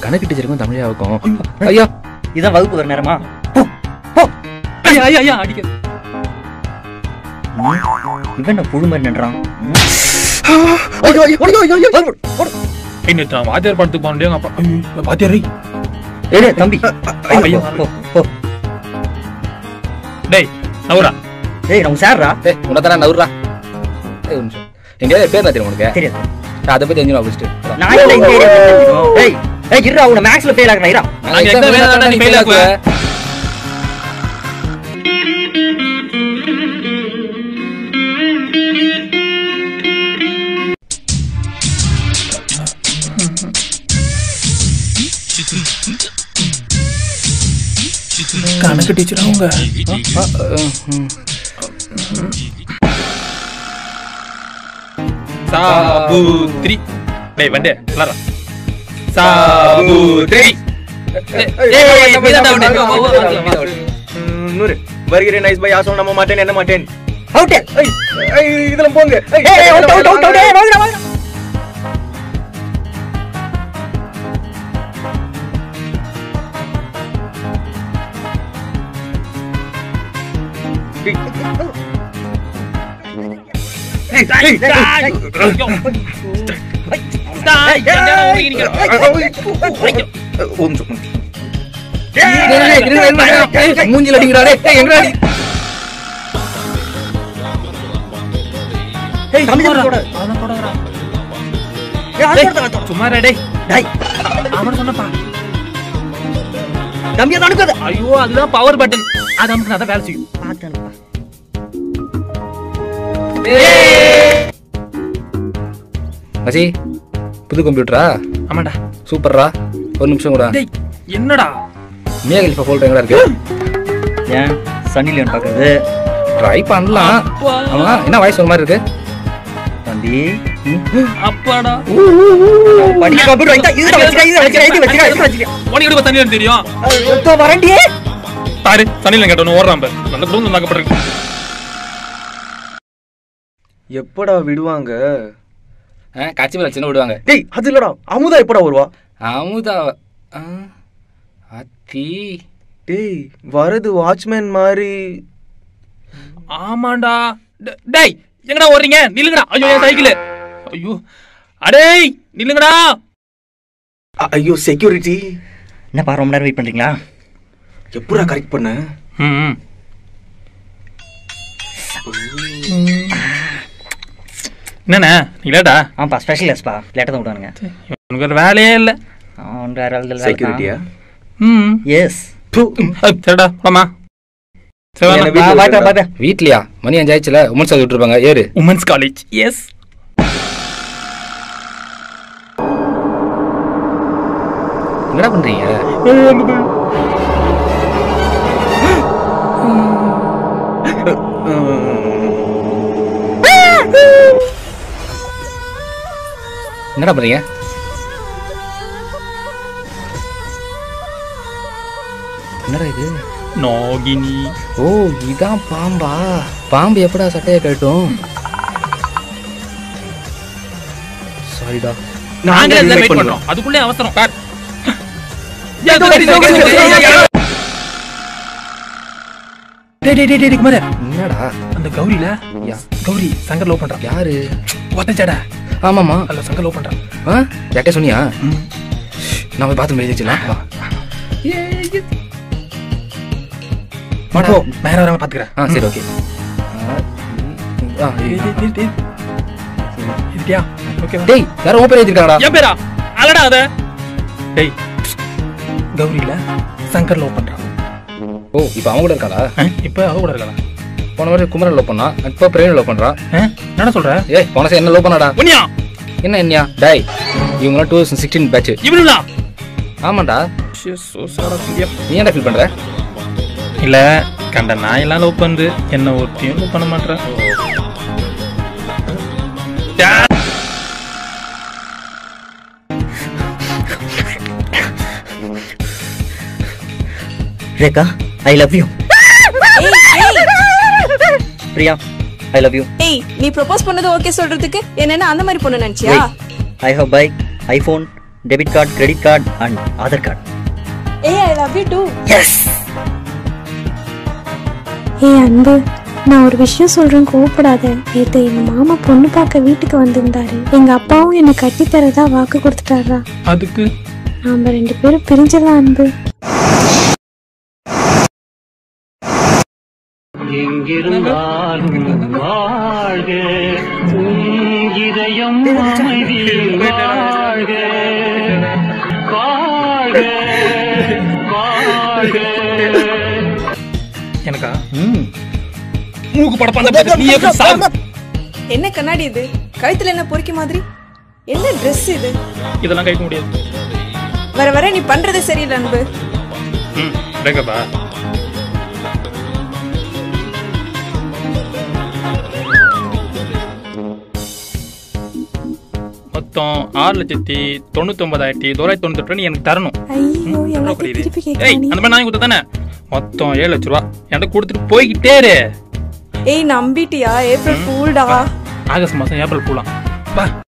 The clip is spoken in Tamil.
கணக்கு டீச்சருக்கும் தமிழாவுக்கும் ஐயா இதான் வகுப்பு வர நேரமா போ, போ. ஐயா ஐயா ஐயா அடிக்க ம், இவன் என்ன புழு மாதிரி நின்றான் ம். ஐயோ ஐயோ ஐயோ ஐயோ ஐயோ இன்னும் நான் வாத்தியார் படத்துக்கு போனே அப்பா ஐயோ, வாத்தியார் ஏய், டேய், தம்பி ஐயோ. போ, போ. டேய் நவுரா ஏய் நம்ம சார்ரா ஏய் உனதான நவுறா ஏய் ஒரு நிமிஷம் எங்கேயாவது பேர் நான் தெரியும் உனக்கு தெரியாது நான் அதை பத்தி தெரிஞ்சுமா ஃபர்ஸ்ட் நான் இல்ல இந்த ஏரியா தெரியும் ஏய் ஏய் இருடா உன மேக்ஸ்ல ஃபெயில் ஆகறா இருடா நாங்க எங்க வேலை தானே நீ fail ஆக்குவ? கணக்கு டீச்சர் அவங்க சாபுத்ரி டேய் வண்டே எல்லாரும் சாபுத்ரி நூறு வருகிறேன் நைஸ் பை யாசம் நம்ப மாட்டேன் என்ன மாட்டேன் அவுட் ஐய், ஐய், இதுல போங்க ஐய், ஏய் அவுட் அவுட் அவுட் அவுட் ஏய் வாங்கடா வாங்கடா ஒரு நிமிஷம். மூஞ்சில அடிக்கிறாரே ஏய் எங்கடா அடி ஏய் தம்பி தம்பி ஏய் அது போடா சும்மா டேய் டேய் அவன் சொன்னப்பா தம்பி அதை அனுப்பாத ஐயோ அதுதான் பவர் பட்டன் அது நமக்கு அதான் வேலை செய்யும் பாத்து அனுப்பா மச்சி புது கம்ப்யூட்டரா ஆமாடா சூப்பர்ரா ஒரு நிமிஷம் கூட டேய் என்னடா மியா கலிஃபா ஃபோல்டர் எங்கடா இருக்கு ஏன் சன்னி லியோன் பாக்குறது ட்ரை பண்ணலாம் ஆமா என்ன வாய்ஸ் ஒரு மாதிரி இருக்கு தம்பி அப்பாடா படிக்க கம்ப்யூட்டர் வாங்கிட்டா இதுல வச்சுக்க இதுல வச்சுக்க இதுல வச்சுக்க இதுல வச்சுக்க உனக்கு எப்படி தண்ணி தெரியும் இதோ வரண்டியே பாரு தண்ணியில கேட்டவன ஓடுறான் பாரு நல்ல குடும்பம் தாக்கப்பட்டிருக்கு எப்படா விடுவாங்க கட்சி மேல சின்ன விடுவாங்க டேய் அது இல்லடா அமுதா எப்படா வருவா அமுதா ஆ, அத்தி டேய் வரது வாட்ச்மேன் மாதிரி ஆமாண்டா டே- டேய் எங்கடா ஓடுறீங்க நில்லுங்கடா ஐயோ என் சைக்கிள் ஐயோ அடேய் நில்லுங்கடா அ- ஐயோ செக்யூரிட்டி என்னப்பா ரொம்ப நேரம் வெயிட் பண்றீங்களா எப்படா கரெக்ட் பண்ண ம் என்னண்ணே நீ லேட்டா ஆமாப்பா ஸ்பெஷல் எஸ்பா லேட்டாக தான் விடுவானுங்க உனக்கு ஒரு வேலையே இல்லை அவன் வேற ஆளுகள் செக்யூரிட்டியா ம் எஸ் அஹ், சரிடா போலாமா சரி என்ன வாண்ணா. வீட்ல பாய் விடுறா? பாய் பாய் வீட்லயா மணி அஞ்சாயிடுச்சுல உமன்ஸ் அது விட்டுருப்பாங்க ஏறு உமன்ஸ் காலேஜ் எஸ் என்னடா பண்றீங்க என்னடா பண்றீங்க என்னடா இது நோகினி ஓ இதான் பாம்பா பாம்பு எப்படா சட்டையை கட்டும் சாரிடா நாங்களே wait வெயிட் பண்ணுவோம். பண்றோம் அதுக்குள்ளே அவசரம் பார் டேய் டேய் டேய் டேய் குமார என்னடா அந்த கௌரில யா கௌரி சங்கர் லவ் பண்றான் யாரு ஒத்தச்சடா ஆமாமா அதுல சங்கர் லவ் பண்றான் ஆ யார்கிட்ட சொன்னியா நான் போய் பார்த்து எழுதிச்சுலாம் வா வாடா மேல வராம பாத்துக்கிறேன் ஆ சரி ஓகே ஆ இதுட்டியா ஓகே டேய் யாரும் ஓப்பன் எழுதிருக்காங்கடா என் பேரா அலடா அத டேய் கௌரில சங்கர் லவ் பண்றான் ஓ இப்போ அவன் கூட இருக்காளா ஆ, இப்ப அவ கூட இருக்கலாம் போன மாதிரி குமரன் லவ் பண்ணா இப்போ பிரேம் லவ் பண்றான் என்ன சொல்ற ஏய் போன வருஷம் என்ன லவ் பண்ணாடா உன்னியா என்ன என்னையா டேய் இவங்களாம் டூ தௌசண்ட் சிக்ஸ்டீன் பேட்ச் இவனுங்களா ஆமாண்டா நீ என்ன ஃபீல் பண்ற இல்ல கண்ட நாயெல்லாம் லவ் பண்ணுது என்ன ஒருத்தையும் லவ் பண்ண மாட்டேன் ரேகா ஐ லவ் யூ ஏய் ஏய் பிரியா ஐ லவ் யூ ஏய் நீ ப்ரொபோஸ் பண்ணது ஓகே சொல்றதுக்கு என்னன்னா அந்த மாதிரி பொண்ணு நினைச்சியா I have bike iPhone debit card credit card and Aadhaar card ஏய் I love you too yes ஏய் அன்பு நான் ஒரு விஷயம் சொல்றேன் கோவப்படாத நேத்து எங்க மாமா பொண்ணு பார்க்க வீட்டுக்கு வந்திருந்தாரு எங்க அப்பாவும் என்னை கட்டி தரதா வாக்கு கொடுத்துட்டாரா அதுக்கு நாம ரெண்டு பேரும் பிரிஞ்சிடலாம் அன்பு எனக்கா ம் மூக்கு படப்பா நீ எப்படி சாவு என்ன கண்ணாடி இது கழுத்துல என்ன பொறிக்க மாதிரி என்ன Dress இது இதெல்லாம் கைக்க முடியாது வர வர நீ பண்றது சரியில்லை அன்பு ம் பிரேக்கப்பா மொத்தம் ஆறு லட்சத்தி தொண்ணூத்தி ஒன்பதாயிரத்தி தொள்ளாயிரத்தி தொண்ணூத்தி நீ எனக்கு தரணும் ஐயோ எவ்வளவு எல்லாத்தையும் புரியுது? திருப்பி ஏய் கேட்க அந்த மாதிரி நான் கொடுத்த தானே மொத்தம் ஏழு லட்ச ரூபா என்கிட்ட கொடுத்துட்டு போய்கிட்டே இரு ஏய் நம்பிட்டியா ஏப்ரல் ஃபூல்டா ஆகஸ்ட் மாசம் ஏப்ரல் போலாம் வா